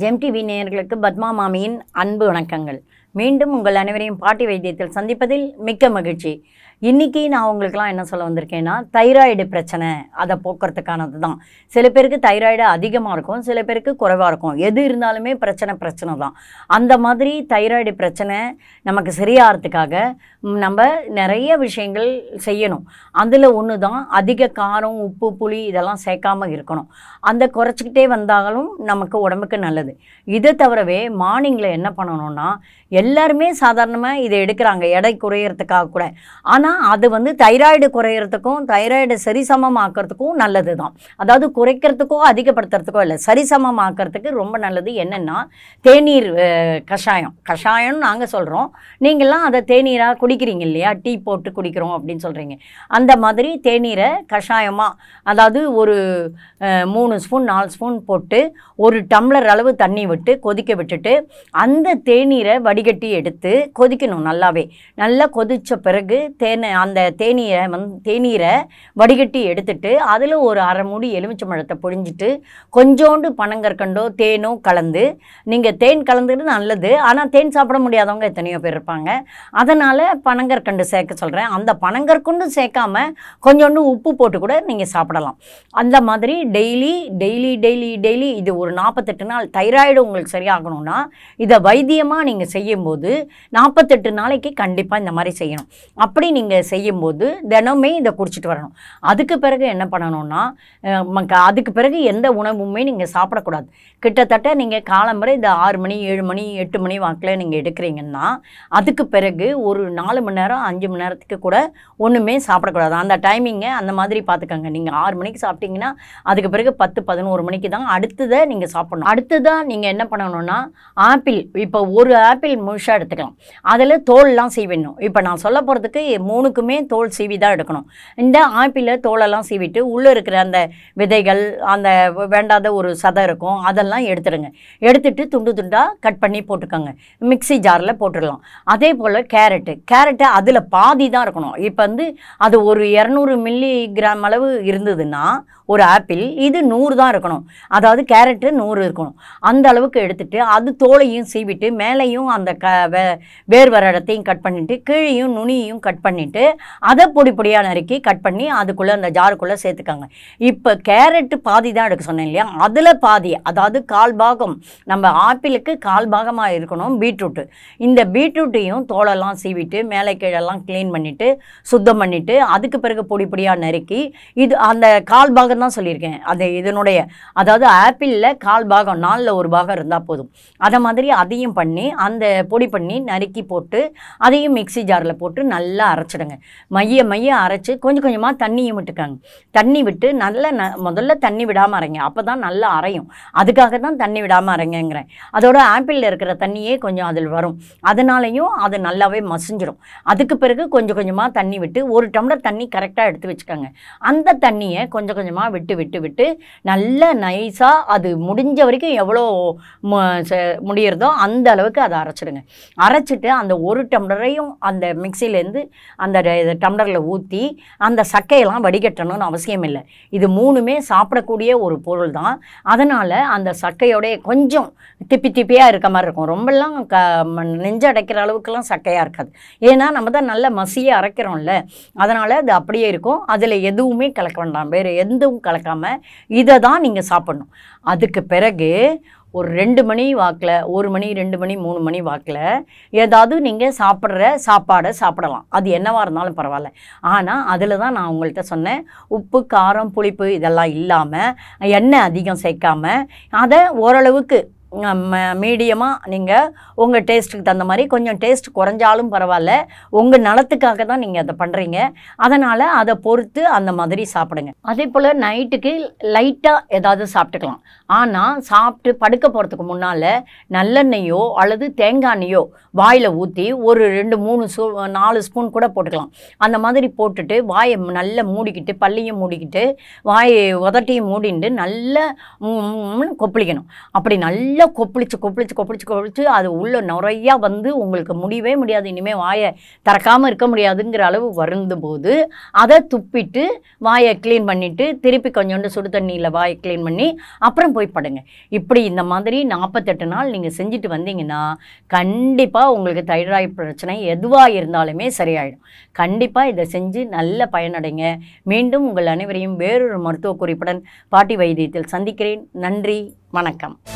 GeM TV நேயர்களுக்கு பத்மா மாமியின் அன்பு வணக்கங்கள் மீண்டும் உங்கள் அனைவரையும் பாட்டி வைத்தியத்தில் சந்திப்பதில் மிக்க மகிழ்ச்சி இன்றைக்கி நான் உங்களுக்கெல்லாம் என்ன சொல்ல வந்திருக்கேன்னா தைராய்டு பிரச்சனை அதை போக்குறதுக்கானது தான் சில பேருக்கு தைராய்டு அதிகமாக இருக்கும் சில பேருக்கு குறைவாக இருக்கும் எது இருந்தாலுமே பிரச்சனை பிரச்சனை தான் அந்த மாதிரி தைராய்டு பிரச்சனை நமக்கு சரியாகிறதுக்காக ம், நம்ம நிறைய விஷயங்கள் செய்யணும் அதில் ஒன்று தான் அதிக காரம் உப்பு புளி இதெல்லாம் சேர்க்காம இருக்கணும் அந்த குறைச்சிக்கிட்டே வந்தாலும் நமக்கு உடம்புக்கு நல்லது இதை தவிரவே மார்னிங்கில் என்ன பண்ணணும்னா எல்லாருமே சாதாரணமாக இதை எடுக்கிறாங்க எடை குறையிறதுக்காக கூட ஆனால் அது வந்து தைராய்டு குறையிறதுக்கும் தைராய்டு சரிசமமாக்கிறதுக்கும் நல்லது தான் அதாவது குறைக்கிறதுக்கோ அதிகப்படுத்துறதுக்கோ இல்லை சரிசமமாக்கிறதுக்கு ரொம்ப நல்லது என்னென்னா தேநீர் அஹ், கஷாயம் கஷாயம்னு நாங்கள் சொல்கிறோம் நீங்கள்லாம் அதை தேநீராக குடிக்கிறீங்க இல்லையா டீ போட்டு குடிக்கிறோம் அப்படின்னு சொல்கிறீங்க அந்த மாதிரி தேநீரை கஷாயமாக அதாவது ஒரு அஹ், மூணு ஸ்பூன் நாலு ஸ்பூன் போட்டு ஒரு டம்ளர் அளவு தண்ணி விட்டு கொதிக்க விட்டுட்டு அந்த தேநீரை வடிகட்டி எடுத்து கொதிக்கணும் நல்லாவே நல்லா கொதித்த பிறகு தேனை அந்த தேநீரை வந்து தேநீரை வடிகட்டி எடுத்துட்டு அதில் ஒரு அரை மூடி எலுமிச்சம்பழத்தை பொழிஞ்சிட்டு கொஞ்சோண்டு பனங்கற்கண்டோ தேனோ கலந்து நீங்கள் தேன் கலந்துட்டு நல்லது ஆனால் தேன் சாப்பிட முடியாதவங்க எத்தனையோ பேர் இருப்பாங்க அதனால் பனங்கற்கண்டு சேர்க்க சொல்கிறேன் அந்த பனங்கற்கண்டும் சேர்க்காம கொஞ்சோண்டு உப்பு போட்டு கூட நீங்கள் சாப்பிடலாம் அந்த மாதிரி டெய்லி டெய்லி டெய்லி டெய்லி இது ஒரு நாற்பத்தெட்டு நாள் தைராய்டு உங்களுக்கு சரியாகணும்னா இதை வைத்தியமாக நீங்கள் செய்யும்போது நாற்பத்தெட்டு நாளைக்கு கண்டிப்பாக இந்த மாதிரி செய்யணும் அப்படி நீங்கள் செய்யும்போது தினமே இதை குடிச்சிட்டு வரணும் அதுக்கு பிறகு என்ன பண்ணணும்னா அஹ், மக்க- அதுக்கு பிறகு எந்த உணவுமே நீங்கள் சாப்பிடக்கூடாது கிட்டத்தட்ட நீங்கள் காலம்பரை இந்த ஆறு மணி ஏழு மணி எட்டு மணி வாக்கில் நீங்கள் எடுக்கிறீங்கன்னா அதுக்கு பிறகு ஒரு நாலு மணி நேரம் அஞ்சு மணி நேரத்துக்கு கூட ஒன்றுமே சாப்பிடக்கூடாது அந்த டைமிங்கை அந்த மாதிரி பார்த்துக்கோங்க நீங்கள் ஆறு மணிக்கு சாப்பிட்டீங்கன்னா அதுக்கு பிறகு பத்து பதினோரு மணிக்கு தான் அடுத்ததை நீங்கள் சாப்பிடணும் அடுத்ததாக நீங்கள் என்ன பண்ணணும்னா ஆப்பிள் இப்போ ஒரு ஆப்பிள் முழுசாக எடுத்துக்கலாம் அதில் தோல்லாம் சீவிடணும் இப்போ நான் சொல்ல போகிறதுக்கு மூணுக்குமே தோல் சீவி தான் எடுக்கணும் இந்த ஆப்பிளில் தோலெல்லாம் சீவிட்டு உள்ளே இருக்கிற அந்த விதைகள் அந்த வேண்டாத ஒரு சதை இருக்கும் அதெல்லாம் எடுத்துடுங்க எடுத்துட்டு துண்டு துண்டாக கட் பண்ணி போட்டுக்கோங்க மிக்ஸி ஜாரில் போட்டுடலாம் அதே போல் கேரட்டு கேரட்டு அதில் பாதி தான் இருக்கணும் இப்போ வந்து அது ஒரு இரநூறு மில்லி கிராம் அளவு இருந்ததுன்னா ஒரு ஆப்பிள் இது நூறு தான் இருக்கணும் அதாவது கேரட்டு நூறு இருக்கணும் அந்த அளவுக்கு எடுத்துட்டு அது தோலையும் சீவிட்டு மேலேயும் அந்த க வே வேர் வர இடத்தையும் கட் பண்ணிவிட்டு கீழையும் நுனியையும் கட் பண்ணிவிட்டு அதை பொடி பொடியாக நறுக்கி கட் பண்ணி அதுக்குள்ளே அந்த ஜாருக்குள்ளே சேர்த்துக்காங்க இப்போ கேரட்டு பாதி தான் எடுக்க சொன்னேன் இல்லையா அதில் பாதி அதாவது கால் பாகம் நம்ம ஆப்பிளுக்கு கால் பாகமாக இருக்கணும் பீட்ரூட்டு இந்த பீட்ரூட்டையும் தோலெல்லாம் சீவிட்டு மேலே கீழெல்லாம் க்ளீன் பண்ணிவிட்டு சுத்தம் பண்ணிவிட்டு அதுக்கு பிறகு பொடி பொடியாக நறுக்கி இது அந்த கால் பாகம் தான் சொல்லியிருக்கேன் அது இதனுடைய அதாவது ஆப்பிளில் கால் பாகம் நாலில் ஒரு பாகம் இருந்தால் போதும் அதை மாதிரி அதையும் பண்ணி அந்த பொடி பண்ணி நறுக்கி போட்டு அதையும் மிக்ஸி ஜாரில் போட்டு நல்லா அரைச்சிடுங்க மைய மைய அரைச்சி கொஞ்சம் கொஞ்சமாக தண்ணியும் விட்டுக்காங்க தண்ணி விட்டு நல்லா ந முதல்ல தண்ணி விடாமல் அரைங்க அப்போ தான் நல்லா அரையும் அதுக்காக தான் தண்ணி விடாமல் அரைங்கங்கிறேன் அதோட ஆப்பிளில் இருக்கிற தண்ணியே கொஞ்சம் அதில் வரும் அதனாலையும் அது நல்லாவே மசிஞ்சிடும் அதுக்கு பிறகு கொஞ்சம் கொஞ்சமாக தண்ணி விட்டு ஒரு டம்ளர் தண்ணி கரெக்டாக எடுத்து வச்சுக்கோங்க அந்த தண்ணியை கொஞ்சம் கொஞ்சமாக விட்டு விட்டு விட்டு நல்ல நைஸாக அது முடிஞ்ச வரைக்கும் எவ்வளோ மு- ச- முடியறதோ அந்த அளவுக்கு அதை அரைச்சிடுங்க அரைச்சிட்டு அந்த ஒரு டம்ளரையும் அந்த மிக்சிலேருந்து அந்த டம்ளரில் ஊற்றி அந்த சக்கையெல்லாம் வடிகட்டணும்னு அவசியம் இல்லை இது மூணுமே சாப்பிடக்கூடிய ஒரு பொருள் தான் அதனால் அந்த சக்கையோடைய கொஞ்சம் திப்பி திப்பியாக இருக்க மாதிரி இருக்கும் ரொம்பலாம் க ம- நெஞ்சு அடைக்கிற அளவுக்குலாம் சக்கையாக இருக்காது ஏன்னா நம்ம தான் நல்ல மசியை அரைக்கிறோம்ல அதனால் அது அப்படியே இருக்கும் அதில் எதுவுமே கலக்க வேண்டாம் வேறு எதுவும் கலக்காமல் இதை தான் நீங்கள் சாப்பிடணும் அதுக்கு பிறகு ஒரு ரெண்டு மணி வாக்கில் ஒரு மணி ரெண்டு மணி மூணு மணி வாக்கில் ஏதாவது நீங்கள் சாப்பிட்ற சாப்பாடை சாப்பிடலாம் அது என்னவா இருந்தாலும் பரவாயில்ல ஆனால் அதில் தான் நான் உங்கள்கிட்ட சொன்னேன் உப்பு காரம் புளிப்பு இதெல்லாம் இல்லாமல் எண்ணெய் அதிகம் சேர்க்காம அதை ஓரளவுக்கு மீடியமாக நீங்கள் உங்கள் டேஸ்ட்டுக்கு தகுந்த மாதிரி கொஞ்சம் டேஸ்ட் குறைஞ்சாலும் பரவாயில்ல உங்கள் நலத்துக்காக தான் நீங்கள் அதை பண்ணுறீங்க அதனால் அதை பொறுத்து அந்த மாதிரி சாப்பிடுங்க அதே போல் நைட்டுக்கு லைட்டாக ஏதாவது சாப்பிட்டுக்கலாம் ஆனால் சாப்பிட்டு படுக்க போகிறதுக்கு முன்னால் நல்லெண்ணெயோ அல்லது தேங்காய் எண்ணெயோ வாயில் ஊற்றி ஒரு ரெண்டு மூணு ஸ்பூ நாலு ஸ்பூன் கூட போட்டுக்கலாம் அந்த மாதிரி போட்டுட்டு வாயை நல்லா மூடிக்கிட்டு பல்லையும் மூடிக்கிட்டு வாயை உதட்டையும் மூடிட்டு நல்லா ம், ம்னு கொப்பளிக்கணும் அப்படி நல்லா நல்லா கொப்பளிச்சு கொப்பளிச்சு கொப்பளிச்சு கொப்பளிச்சு அது உள்ள நிறையா வந்து உங்களுக்கு முடியவே முடியாது இனிமேல் வாயை திறக்காமல் இருக்க முடியாதுங்கிற அளவு வருந்தபோது அதை துப்பிட்டு வாயை க்ளீன் பண்ணிவிட்டு திருப்பி கொஞ்சோண்டு சுடு தண்ணியில் வாயை க்ளீன் பண்ணி அப்புறம் போய் படுங்க இப்படி இந்த மாதிரி நாற்பத்தெட்டு நாள் நீங்கள் செஞ்சுட்டு வந்தீங்கன்னா கண்டிப்பாக உங்களுக்கு தைராய்டு பிரச்சனை எதுவாக இருந்தாலுமே சரியாயிடும் கண்டிப்பாக இதை செஞ்சு நல்ல பயனடைங்க மீண்டும் உங்கள் அனைவரையும் வேறொரு மருத்துவ குறிப்புடன் பாட்டி வைத்தியத்தில் சந்திக்கிறேன் நன்றி வணக்கம்